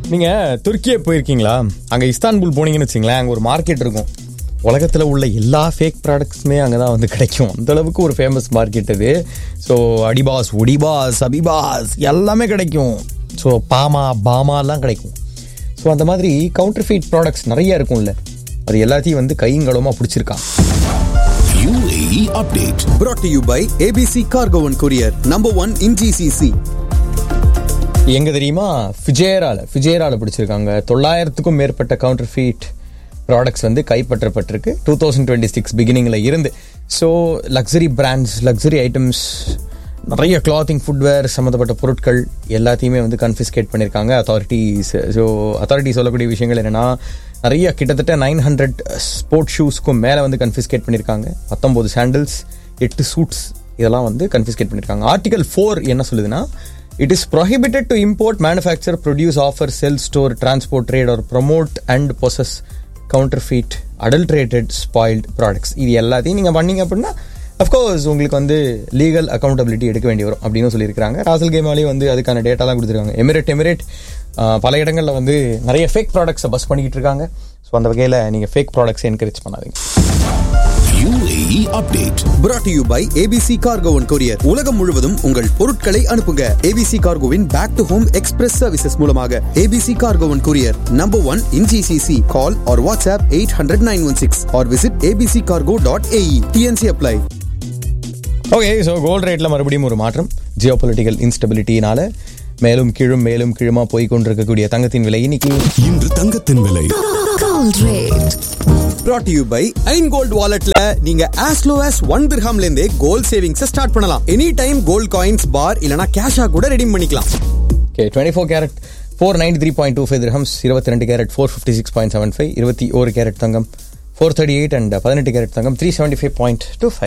நீங்கள் துருக்கியே போயிருக்கீங்களா அங்கே இஸ்தான்புல் போனீங்கன்னு வச்சிங்களேன் அங்கே ஒரு மார்க்கெட் இருக்கும் உலகத்தில் உள்ள எல்லா ஃபேக் ப்ராடக்ட்ஸுமே அங்கே தான் வந்து கிடைக்கும் அந்த அளவுக்கு ஒரு ஃபேமஸ் மார்க்கெட் அது ஸோ அடிபாஸ் ஒடிபாஸ் அபிபாஸ் எல்லாமே கிடைக்கும் ஸோ பாமா பாமாலாம் கிடைக்கும் ஸோ அந்த மாதிரி கவுண்டர் ஃபீட் ப்ராடக்ட்ஸ் நிறைய இருக்கும்ல அது எல்லாத்தையும் வந்து கையங்களமாக பிடிச்சிருக்கான் UAE update. brought to you by ABC Cargo and Courier, number one in GCC. எங்க தெரியுமா ஃபிஜேரால ஃபிஜேரால பிடிச்சிருக்காங்க தொள்ளாயிரத்துக்கும் மேற்பட்ட கவுண்டர் ஃபீட் ப்ராடக்ட்ஸ் வந்து கைப்பற்றப்பட்டிருக்கு டூ தௌசண்ட் டுவெண்ட்டி சிக்ஸ் பிகினிங்கில் இருந்து so luxury brands luxury items நிறைய கிளாத்திங் ஃபுட்வேர் சம்மந்தப்பட்ட பொருட்கள் எல்லாத்தையுமே வந்து கன்ஃபிஸ்கேட் பண்ணியிருக்காங்க அத்தாரிட்டிஸ் ஸோ அத்தாரிட்டி சொல்லக்கூடிய விஷயங்கள் என்னென்னா நிறைய கிட்டத்தட்ட நைன் ஹண்ட்ரட் ஸ்போர்ட்ஸ் ஷூஸ்க்கும் மேலே வந்து கன்ஃபிஸ்கேட் பண்ணியிருக்காங்க பத்தொம்போது சாண்டில்ஸ் எட்டு சூட்ஸ் இதெல்லாம் வந்து கன்ஃபிஸ்கேட் பண்ணியிருக்காங்க ஆர்டிகல் ஃபோர் என்ன சொல்லுதுன்னா It is prohibited to import, manufacture, produce, offer, sell, store, transport, trade, or promote and possess counterfeit, adulterated, spoiled products. இது எல்லாத்தையும் நீங்கள் பண்ணீங்க அப்படின்னா அஃப்கோர்ஸ் உங்களுக்கு வந்து லீகல் அக்கௌண்டபிலிட்டி எடுக்க வேண்டி வரும் அப்படின்னு சொல்லியிருக்காங்க ராசல் கேமாலேயே வந்து அதுக்கான டேட்டாலாம் கொடுத்துருக்காங்க எமிரேட் எமிரேட் ஆஹ், பல இடங்களில் வந்து நிறைய ஃபேக் ப்ராடக்ட்ஸை பஸ் பண்ணிக்கிட்டு இருக்காங்க ஸோ அந்த வகையில் நீங்கள் ஃபேக் ப்ராடக்ட்ஸை என்கரேஜ் பண்ணாதீங்க UAE update. brought to you by ABC Cargo and Courier. உலகம் முழுவதும் உங்கள் பொருட்களை அனுப்புங்க ABC Cargoவின் back to home express services மூலமாக ABC Cargo and Courier, number one in GCC. Call or WhatsApp 800 916 or visit abccargo.ae. TNC apply. Okay so gold ரேட்டில் மறுபடியும் ஒரு மாற்றம் ஜியோ பொலிட்டிக்கல் இன்ஸ்டபிலிட்டினால மேலும் கீழும் மேலும் கீழுமா போய் கொண்டிருக்கக்கூடிய தங்கத்தின் விலை இன்னைக்கு இன்று தங்கத்தின் விலை Gold rate. brought to you by ஐன் கோல்ட் வாலெட்ல நீங்க as low as ஒன் திர்ஹாம்ல இருந்தே கோல்ட் சேவிங்ஸ் ஸ்டார்ட் பண்ணலாம் any time gold coins bar இல்லனா கேஷா கூட ரெடீம் பண்ணிக்கலாம் okay twenty four carat four ninety three point two five dirhams இருபத்தி ரெண்டு carat four fifty six point seven five இருபத்தி ஒரு கேரட் தங்கம் ஃபோர் தேர்ட்டி எயிட் அண்ட் பதினெட்டு கேரட் தங்கம் three seventy five point two five